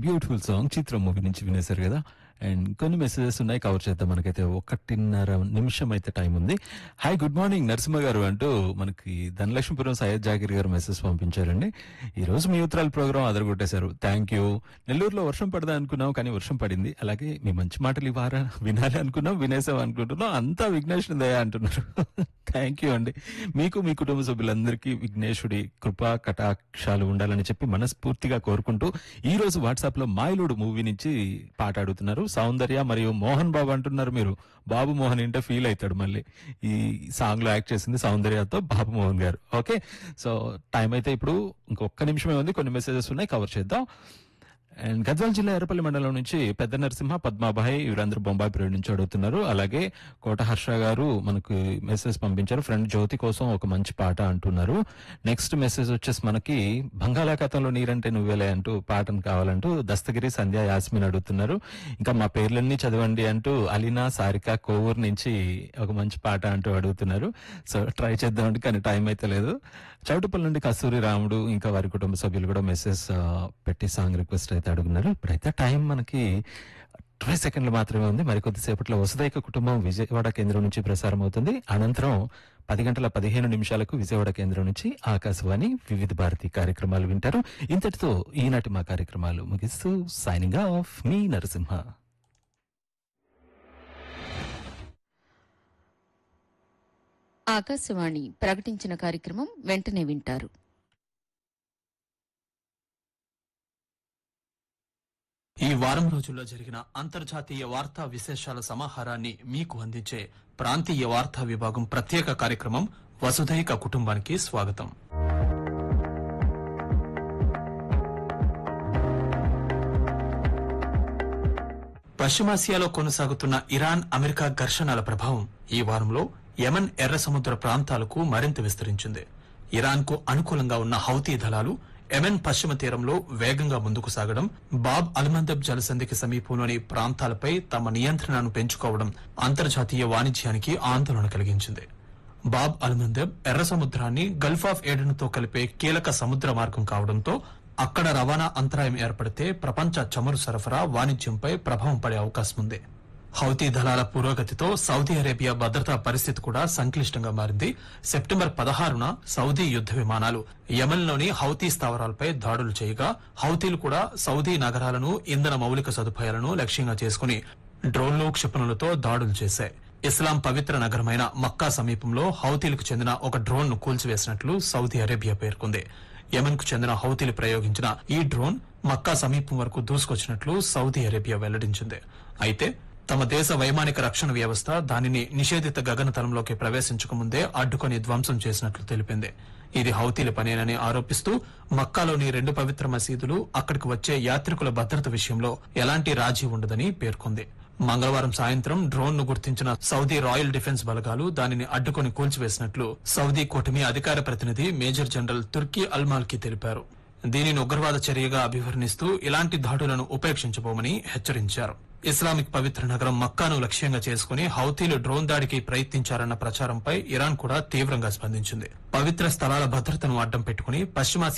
beautiful song చిత్రం movie నుంచి వినేశారు కదా అండ్ కొన్ని మెసేజెస్ ఉన్నాయి కవర్ చేద్దాం మనకైతే ఒకటిన్నర నిమిషం అయితే టైం ఉంది హాయ్ గుడ్ మార్నింగ్ నరసింహ గారు అంటూ మనకి ధనలక్ష్మీపురం సయ్యద్ జాగిర్ గారు మెసేజ్ పంపించారండి ఈ రోజు మీ ఉత్తరాల ప్రోగ్రామ్ అదరగొట్టేశారు థ్యాంక్ యూ నెల్లూరులో వర్షం పడదా అనుకున్నాం కానీ వర్షం పడింది అలాగే మీ మంచి మాటలు ఇవ్వారా వినాలి అనుకున్నాం వినేసాం అనుకుంటున్నాం అంతా విఘ్నేశ్వరుని దయ అంటున్నారు థ్యాంక్ యూ అండి మీకు మీ కుటుంబ సభ్యులందరికీ విఘ్నేశుడి కృపా కటాక్షాలు ఉండాలని చెప్పి మనస్ఫూర్తిగా కోరుకుంటూ ఈ రోజు వాట్సాప్ లో మాయలుడు మూవీ నుంచి పాట అడుగుతున్నారు సౌందర్య మరియు మోహన్ బాబు అంటున్నారు మీరు బాబు మోహన్ ఇంటే ఫీల్ అవుతాడు మళ్ళీ ఈ సాంగ్ లో యాక్ట్ చేసింది సౌందర్యతో బాబు మోహన్ గారు ఓకే సో టైం అయితే ఇప్పుడు ఇంకొక నిమిషమే ఉంది కొన్ని మెసేజెస్ ఉన్నాయి కవర్ చేద్దాం అండ్ గద్వాల జిల్లా ఎర్రపల్లి మండలం నుంచి పెద్ద నరసింహ పద్మాబాయి వీరందరూ బొంబాయి పీరియడ్ నుంచి అడుగుతున్నారు అలాగే కోట హర్ష గారు మనకు మెసేజ్ పంపించారు ఫ్రెండ్ జ్యోతి కోసం ఒక మంచి పాట అంటున్నారు నెక్స్ట్ మెసేజ్ వచ్చేసి మనకి బంగాళాఖాతంలో నీరంటే నువ్వేలే అంటూ పాటను కావాలంటూ దస్తగిరి సంధ్య యాస్మిన్ అడుగుతున్నారు ఇంకా మా పేర్లన్నీ చదవండి అంటూ అలీనా సారిక కోవూరు నుంచి ఒక మంచి పాట అంటూ అడుగుతున్నారు సో ట్రై చేద్దామంటే కానీ టైం అయితే లేదు చౌటుపల్లి నుండి కస్తూరి రాముడు ఇంకా వారి కుటుంబ సభ్యులు కూడా మెసేజ్ పెట్టి సాంగ్ రిక్వెస్ట్ అయితే అడుగుతున్నారు ఇప్పుడైతే టైం మనకి ఇరవై సెకండ్లు మాత్రమే ఉంది మరికొద్దిసేపట్లో వసుదైక కుటుంబం విజయవాడ కేంద్రం నుంచి ప్రసారం అవుతుంది అనంతరం పది గంటల పదిహేను నిమిషాలకు విజయవాడ కేంద్రం నుంచి ఆకాశవాణి వివిధ భారతి కార్యక్రమాలు వింటారు ఇంతటితో ఈనాటి మా కార్యక్రమాలు ముగిస్తూ సైనింగ్ ఆఫ్ మీ నరసింహ ఆకాశవాణి ప్రకటించిన కార్యక్రమం వెంటనే వింటారు ఈ వారం రోజుల్లో జరిగిన అంతర్జాతీయ వార్తా విశేషాల సమాహారాన్ని మీకు అందించే ప్రాంతీయ వార్తా విభాగం ప్రత్యేక కార్యక్రమం వసుధైక కుటుంబానికి స్వాగతం పశ్చిమాసియాలో కొనసాగుతున్న ఇరాన్ అమెరికా ఘర్షణల ప్రభావం ఈ వారంలో యమన్ ఎర్ర సముద్ర ప్రాంతాలకు మరింత విస్తరించింది ఇరాన్ కు అనుకూలంగా ఉన్న హౌతీ దళాలు యెమెన్ పశ్చిమ తీరంలో వేగంగా ముందుకు సాగడం బాబ్ అల్మందబ్ జలసంధికి సమీపంలోని ప్రాంతాలపై తమ నియంత్రణను పెంచుకోవడం అంతర్జాతీయ వాణిజ్యానికి ఆందోళన కలిగించింది బాబ్ అల్మందబ్ ఎర్ర సముద్రాన్ని గల్ఫ్ ఆఫ్ ఏడెన్తో కలిపే కీలక సముద్ర మార్గం కావడంతో అక్కడ రవాణా అంతరాయం ఏర్పడితే ప్రపంచ చమురు సరఫరా వాణిజ్యంపై ప్రభావం పడే అవకాశం ఉంది హౌతీ దళాల పురోగతితో సౌదీ అరేబియా భద్రతా పరిస్థితి కూడా సంక్లిష్టంగా మారింది సెప్టెంబర్ పదహారున సౌదీ యుద్ద విమానాలు యెమెన్లోని హౌతీ స్థావరాలపై దాడులు చేయగా హౌతీలు కూడా సౌదీ నగరాలను ఇంధన మౌలిక సదుపాయాలను లక్ష్యంగా చేసుకుని డ్రోన్లు క్షిపణులతో దాడులు చేశాయి ఇస్లాం పవిత్ర నగరమైన మక్కా సమీపంలో హౌతీలకు చెందిన ఒక డ్రోన్ ను కూల్చివేసినట్లు సౌదీ అరేబియా పేర్కొంది యెమెన్ కు చెందిన హౌతీలు ప్రయోగించిన ఈ డ్రోన్ మక్కా సమీపం వరకు దూసుకొచ్చినట్లు సౌదీ అరేబియా వెల్లడించింది అయితే తమ దేశ వైమానిక రక్షణ వ్యవస్థ దానిని నిషేధిత గగనతలంలోకి ప్రవేశించకముందే అడ్డుకొని ధ్వంసం చేసినట్లు తెలిపింది ఇది హౌతీల పనేనని ఆరోపిస్తూ మక్కాలోని రెండు పవిత్ర మసీదులు అక్కడికి వచ్చే యాత్రికుల భద్రత విషయంలో ఎలాంటి రాజీ ఉండదని పేర్కొంది మంగళవారం సాయంత్రం డ్రోన్ ను గుర్తించిన సౌదీ రాయల్ డిఫెన్స్ బలగాలు దానిని అడ్డుకొని కూల్చివేసినట్లు సౌదీ కూటమి అధికార ప్రతినిధి మేజర్ జనరల్ తుర్కీ అల్మాల్కి తెలిపారు దీనిని ఉగ్రవాద చర్యగా అభివర్ణిస్తూ ఇలాంటి దాడులను ఉపేక్షించబోమని హెచ్చరించారు ఇస్లామిక్ పవిత్ర నగరం మక్కాను లక్ష్యంగా చేసుకుని హౌతీలు డ్రోన్ దాడికి ప్రయత్నించారన్న ప్రచారంపై ఇరాన్ కూడా తీవ్రంగా స్పందించింది పవిత్ర స్థలాల భద్రతను అడ్డం పెట్టుకుని పశ్చిమాసియా